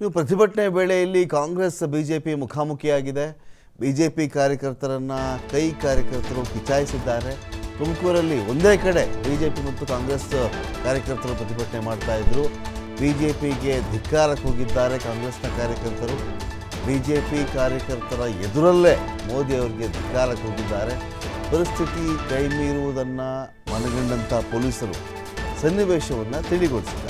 ನೀವು ಪ್ರತಿಭಟನೆ ವೇಳೆಯಲ್ಲಿ ಕಾಂಗ್ರೆಸ್ ಬಿಜೆಪಿ ಮುಖಾಮುಖಿಯಾಗಿದೆ ಬಿಜೆಪಿ ಕಾರ್ಯಕರ್ತರನ್ನ ಕೈ ಕಾರ್ಯಕರ್ತರು ಕಿಚಾಯಿಸಿದ್ದಾರೆ ತುಮಕೂರಲ್ಲಿ ಒಂದೇ ಕಡೆ ಬಿಜೆಪಿ ಮತ್ತು ಕಾಂಗ್ರೆಸ್ ಕಾರ್ಯಕರ್ತರು ಪ್ರತಿಭಟನೆ ಮಾಡ್ತಾ ಇದ್ರು ಬಿಜೆಪಿಗೆ ಧಿಕ್ಕಾರಕ್ಕೆ ಹೋಗಿದ್ದಾರೆ ಕಾಂಗ್ರೆಸ್ನ ಕಾರ್ಯಕರ್ತರು ಬಿಜೆಪಿ ಕಾರ್ಯಕರ್ತರ ಎದುರಲ್ಲೇ ಮೋದಿ ಅವರಿಗೆ ಧಿಕ್ಕಾರಕ್ಕೆ ಹೋಗಿದ್ದಾರೆ ಪರಿಸ್ಥಿತಿ ಕೈ ಮೀರುವುದನ್ನು ಮನಗಂಡಂಥ ಪೊಲೀಸರು ಸನ್ನಿವೇಶವನ್ನು ತಿಳಿಗೊಳಿಸಿದ್ದಾರೆ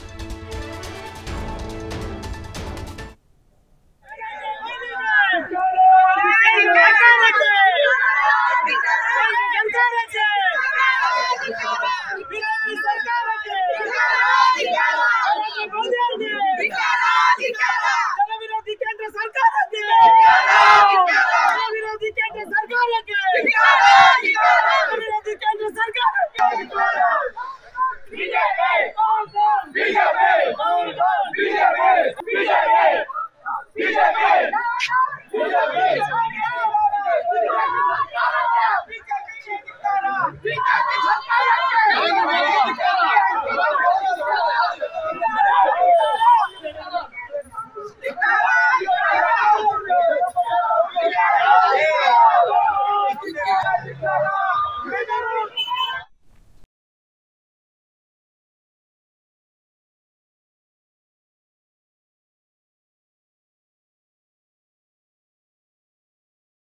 ವಿರೋಧಿ ಕೇಂದ್ರ ಸರ್ಕಾರಕ್ಕೆ ವಿರೋಧಿ ಕೇಂದ್ರ ಸರ್ಕಾರಕ್ಕೆ ವಿರೋಧಿ ಕೇಂದ್ರ ಸರ್ಕಾರಕ್ಕೆ ಬಿಜೆಪಿ ಬಿಜೆಪಿ ಬಿಜೆಪಿ ಬಿಜೆಪಿ